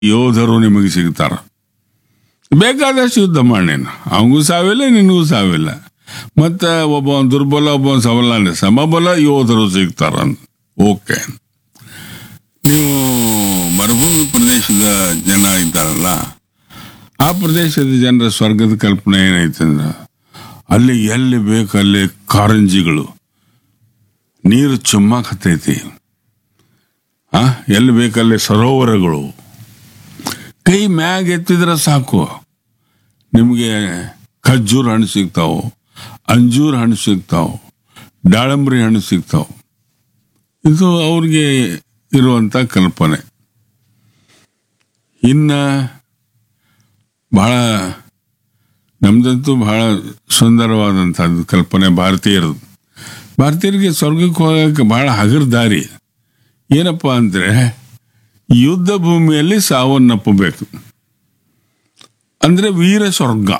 ಯೋಧರು ನಿಮಗೆ ಸಿಗ್ತಾರ ಬೇಕಾದಷ್ಟು ಯುದ್ಧ ಮಾಡೇನು ಅವನಿಗೂ ಸಾವಿಲ್ಲ ನಿನಗೂ ಸಾವಿಲ್ಲ ಮತ್ತೆ ಒಬ್ಬ ದುರ್ಬಲ ಒಬ್ಬ ಸಬಲ ಸಮಬಲ ಯೋಧರು ಸಿಗ್ತಾರ ಓಕೆ ನೀವು ಮರುಭೂಮಿ ಪ್ರದೇಶದ ಜನ ಇದ್ದಾರಲ್ಲ ಆ ಪ್ರದೇಶದ ಜನರ ಸ್ವರ್ಗದ ಕಲ್ಪನೆ ಏನೈತೆ ಅಂದ್ರೆ ಅಲ್ಲಿ ಎಲ್ಲಿ ಬೇಕು ಅಲ್ಲಿ ಕಾರಂಜಿಗಳು ನೀರು ಚುಮ್ಮಾಕತ್ತೈತಿ ಆ ಎಲ್ಲಿ ಬೇಕಲ್ಲಿ ಸರೋವರಗಳು ಕೈ ಮ್ಯಾಗ ಎತ್ತಿದ್ರೆ ಸಾಕು ನಿಮಗೆ ಖಜ್ಜೂರ್ ಹಣ್ಣು ಸಿಗ್ತಾವು ಅಂಜೂರ್ ಹಣ್ಣು ಸಿಗ್ತಾವು ದಾಳಂಬ್ರಿ ಹಣ್ಣು ಸಿಗ್ತಾವು ಇದು ಅವ್ರಿಗೆ ಇರುವಂತ ಕಲ್ಪನೆ ಇನ್ನ ಬಹಳ ನಮ್ದಂತೂ ಬಹಳ ಸುಂದರವಾದಂಥದ್ದು ಕಲ್ಪನೆ ಭಾರತೀಯರದು ಭಾರತೀಯರಿಗೆ ಸ್ವರ್ಗಕ್ಕೆ ಹೋಗಕ್ಕೆ ಬಹಳ ಹಗರ್ ದಾರಿ ಏನಪ್ಪ ಅಂದ್ರೆ ಯುದ್ಧ ಭೂಮಿಯಲ್ಲಿ ಸಾವನ್ನಪ್ಪಬೇಕು ಅಂದ್ರೆ ವೀರ ಸ್ವರ್ಗ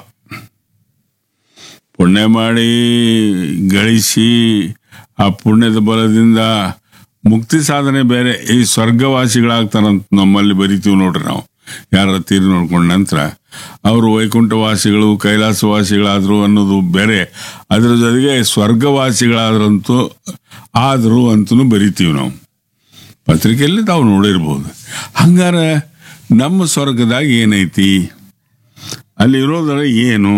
ಪುಣ್ಯ ಮಾಡಿ ಗಳಿಸಿ ಆ ಪುಣ್ಯದ ಬಲದಿಂದ ಮುಕ್ತಿ ಸಾಧನೆ ಬೇರೆ ಈ ಸ್ವರ್ಗವಾಸಿಗಳಾಗ್ತಾರಂತ ನಮ್ಮಲ್ಲಿ ಬರಿತೀವಿ ನೋಡ್ರಿ ನಾವು ಯಾರ ತೀರಿ ನೋಡ್ಕೊಂಡ ನಂತರ ಅವರು ವೈಕುಂಠವಾಸಿಗಳು ಕೈಲಾಸವಾಸಿಗಳಾದ್ರು ಅನ್ನೋದು ಬೇರೆ ಅದ್ರ ಜೊತೆಗೆ ಸ್ವರ್ಗವಾಸಿಗಳಾದ್ರಂತೂ ಆದ್ರು ಅಂತಲೂ ಬರಿತೀವಿ ನಾವು ಪತ್ರಿಕೆಯಲ್ಲಿ ತಾವು ನೋಡಿರ್ಬೋದು ಹಂಗಾರ ನಮ್ಮ ಸ್ವರ್ಗದಾಗ ಏನೈತಿ ಅಲ್ಲಿ ಇರೋದ್ರ ಏನು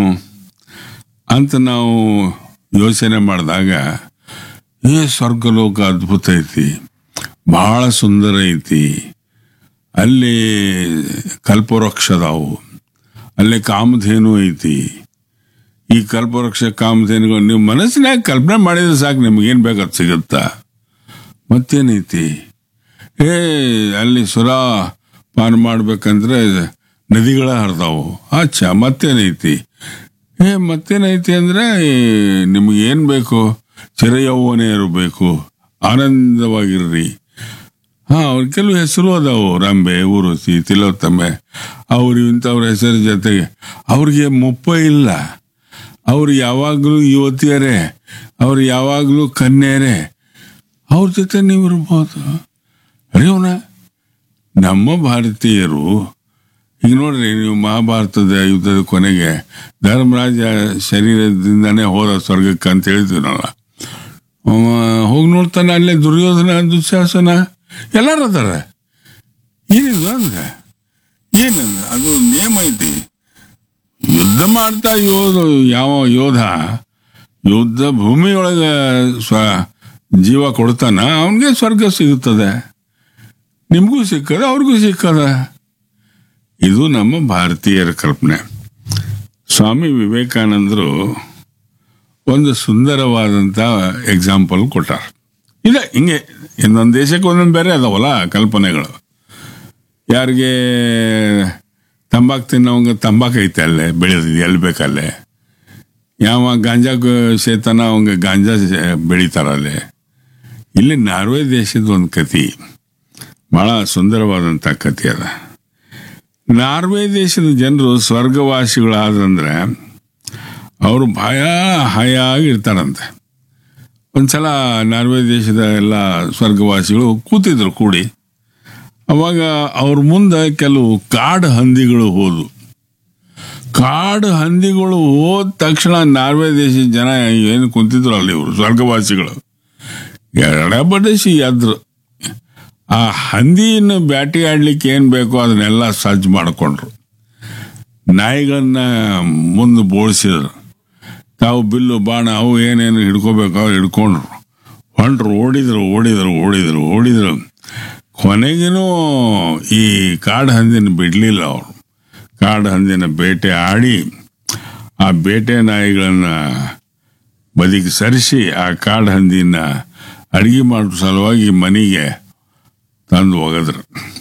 ಅಂತ ನಾವು ಯೋಚನೆ ಮಾಡಿದಾಗ ಏ ಸ್ವರ್ಗಲೋಕ ಅದ್ಭುತ ಐತಿ ಬಹಳ ಸುಂದರ ಐತಿ ಅಲ್ಲಿ ಕಲ್ಪವೃಕ್ಷ ಅದಾವು ಅಲ್ಲಿ ಕಾಮಧೇನು ಐತಿ ಈ ಕಲ್ಪವೃಕ್ಷ ಕಾಮಧೇನುಗಳು ನೀವು ಮನಸ್ಸಿನಾಗ ಕಲ್ಪನೆ ಮಾಡಿದ್ರೆ ಸಾಕು ನಿಮ್ಗೇನು ಬೇಕಾದ್ ಸಿಗುತ್ತಾ ಮತ್ತೇನೈತಿ ಏ ಅಲ್ಲಿ ಸುರ ಪಾನ ಮಾಡ್ಬೇಕಂದ್ರೆ ನದಿಗಳ ಹರಿದಾವು ಅಚ್ಚ ಮತ್ತೇನೈತಿ ಏ ಮತ್ತೇನೈತಿ ಅಂದ್ರೆ ನಿಮ್ಗೆ ಏನ್ ಬೇಕು ಚಿರಯೌವನೆ ಇರಬೇಕು ಆನಂದವಾಗಿರ್ರಿ ಹಾ ಅವ್ರ ಕೆಲವು ಹೆಸರು ಅದಾವು ರಂಬೆ ಊರುಸಿ ತಿಲೋತ್ತಮೆ ಅವ್ರು ಇಂಥವ್ರ ಹೆಸರು ಜೊತೆಗೆ ಅವ್ರಿಗೆ ಮುಪ್ಪ ಇಲ್ಲ ಅವ್ರು ಯಾವಾಗಲೂ ಯುವತಿಯರೇ ಅವ್ರು ಯಾವಾಗಲೂ ಕನ್ಯರೇ ಅವ್ರ ಜೊತೆ ನೀವು ಇರ್ಬೋದು ಅರಿಯೋಣ ನಮ್ಮ ಭಾರತೀಯರು ಈಗ ನೋಡ್ರಿ ನೀವು ಮಹಾಭಾರತದ ಯುದ್ಧದ ಕೊನೆಗೆ ಧರ್ಮರಾಜ ಶರೀರದಿಂದಾನೇ ಹೋದ ಸ್ವರ್ಗಕ್ಕೆ ಅಂತ ಹೇಳ್ತೀವಲ್ಲ ಹೋಗಿ ನೋಡ್ತಾನೆ ಅಲ್ಲೇ ದುರ್ಯೋಧನ ದುಶ್ಯಾಸನ ಎಲ್ಲರೂ ಅದಾರ ಏನಿದು ಅಂದ್ರೆ ಏನಂದ್ರೆ ಅದು ನೇಮ ಐತಿ ಯುದ್ಧ ಮಾಡ್ತಾ ಯೋಧ ಯಾವ ಯೋಧ ಯುದ್ಧ ಭೂಮಿಯೊಳಗೆ ಸ್ವ ಜೀವ ಕೊಡ್ತಾನ ಅವನಿಗೆ ಸ್ವರ್ಗ ಸಿಗುತ್ತದೆ ನಿಮಗೂ ಸಿಕ್ಕದ ಅವ್ರಿಗೂ ಸಿಕ್ಕದ ಇದು ನಮ್ಮ ಭಾರತೀಯರ ಕಲ್ಪನೆ ಸ್ವಾಮಿ ವಿವೇಕಾನಂದರು ಒಂದು ಸುಂದರವಾದಂಥ ಎಕ್ಸಾಂಪಲ್ ಕೊಟ್ಟಾರ ಇದೆ ಹಿಂಗೆ ಇನ್ನೊಂದು ದೇಶಕ್ಕೆ ಒಂದೊಂದು ಬೇರೆ ಅದಾವಲ್ಲ ಕಲ್ಪನೆಗಳು ಯಾರಿಗೆ ತಂಬಾಕು ತಿನ್ನೋಂಗ ತಂಬಾಕು ಐತೆ ಅಲ್ಲೇ ಬೆಳೆದಿದೆ ಎಲ್ಲಿ ಬೇಕಲ್ಲೇ ಯಾವ ಗಾಂಜಾ ಸೇತನ ಅವಂಗ ಗಾಂಜಾ ಬೆಳಿತಾರಲ್ಲೇ ಇಲ್ಲಿ ನಾರ್ವೆ ದೇಶದ ಒಂದು ಕತಿ ಬಹಳ ಸುಂದರವಾದಂಥ ಕತೆ ಅದ ನಾರ್ವೆ ದೇಶದ ಜನರು ಸ್ವರ್ಗವಾಸಿಗಳಾದಂದ್ರೆ ಅವರು ಭಯ ಹಯಾಗಿರ್ತಾರಂತೆ ಒಂದ್ಸಲ ನಾರ್ವೆ ದೇಶದ ಎಲ್ಲ ಸ್ವರ್ಗವಾಸಿಗಳು ಕೂತಿದ್ರು ಕೂಡಿ ಅವಾಗ ಅವ್ರ ಮುಂದೆ ಕೆಲವು ಕಾಡು ಹಂದಿಗಳು ಹೋದ್ವು ಕಾಡು ಹಂದಿಗಳು ಹೋದ ತಕ್ಷಣ ನಾರ್ವೆ ದೇಶದ ಜನ ಏನು ಕುಂತಿದ್ರು ಅಲ್ಲಿ ಇವರು ಸ್ವರ್ಗವಾಸಿಗಳು ಎಡೆ ಬಡಿಸಿ ಎದ್ರು ಆ ಹಂದಿಯನ್ನು ಬ್ಯಾಟಿ ಆಡ್ಲಿಕ್ಕೆ ಏನ್ ಬೇಕೋ ಅದನ್ನೆಲ್ಲ ಸಜ್ಜು ಮಾಡಿಕೊಂಡ್ರು ನಾಯಿಗಳನ್ನ ಮುಂದೆ ಬೋಳಿಸಿದ್ರು ತಾವು ಬಿಲ್ಲು ಬಾಣ ಅವು ಏನೇನು ಹಿಡ್ಕೋಬೇಕು ಅವು ಹಿಡ್ಕೊಂಡ್ರು ಹೊಂಟ್ರು ಓಡಿದ್ರು ಓಡಿದ್ರು ಓಡಿದ್ರು ಓಡಿದ್ರು ಕೊನೆಗಿನೂ ಈ ಕಾಡು ಹಂದಿನ ಬಿಡ್ಲಿಲ್ಲ ಅವರು ಕಾಡು ಹಂದಿನ ಬೇಟೆ ಆಡಿ ಆ ಬೇಟೆ ನಾಯಿಗಳನ್ನ ಬದಿಗೆ ಸರಿಸಿ ಆ ಕಾಡು ಹಂದಿನ ಅಡಿಗೆ ಮಾಡೋ ಸಲುವಾಗಿ ಮನೆಗೆ ತಂದು ಒಗದ್ರು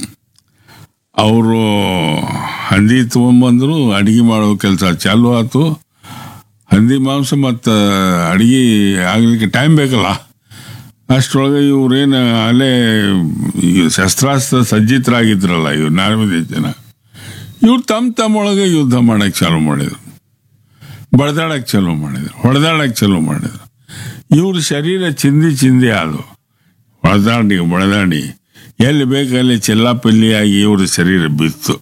ಅವರು ಹಂದಿ ತೊಗೊಂಬಂದ್ರು ಅಡಿಗೆ ಮಾಡೋ ಕೆಲಸ ಚಾಲು ಆಯ್ತು ಹಂದಿ ಮಾಂಸ ಮತ್ತು ಅಡಿಗೆ ಆಗ್ಲಿಕ್ಕೆ ಟೈಮ್ ಬೇಕಲ್ಲ ಅಷ್ಟರೊಳಗೆ ಇವ್ರೇನು ಅಲ್ಲೇ ಈ ಶಸ್ತ್ರಾಸ್ತ್ರ ಸಜ್ಜಿತರಾಗಿದ್ರಲ್ಲ ಇವ್ರು ನಾರ್ವೆ ಜನ ಇವ್ರು ತಮ್ಮ ತಮ್ಮೊಳಗೆ ಯುದ್ಧ ಮಾಡಕ್ಕೆ ಚಾಲು ಮಾಡಿದ್ರು ಬಡ್ದಾಡಕ್ಕೆ ಚಾಲು ಮಾಡಿದ್ರು ಹೊಡೆದಾಡಕ್ಕೆ ಚಾಲು ಮಾಡಿದ್ರು ಇವ್ರ ಶರೀರ ಚಿಂದಿ ಚಿಂದಿ ಆದವು ಹೊಡೆದಾಡಿ ಬಡದಾಡಿ ಎಲ್ಲಿ ಬೇಕಲ್ಲಿ ಚೆಲ್ಲಾಪಿಲ್ಲಿಯಾಗಿ ಇವ್ರ ಶರೀರ ಬಿತ್ತು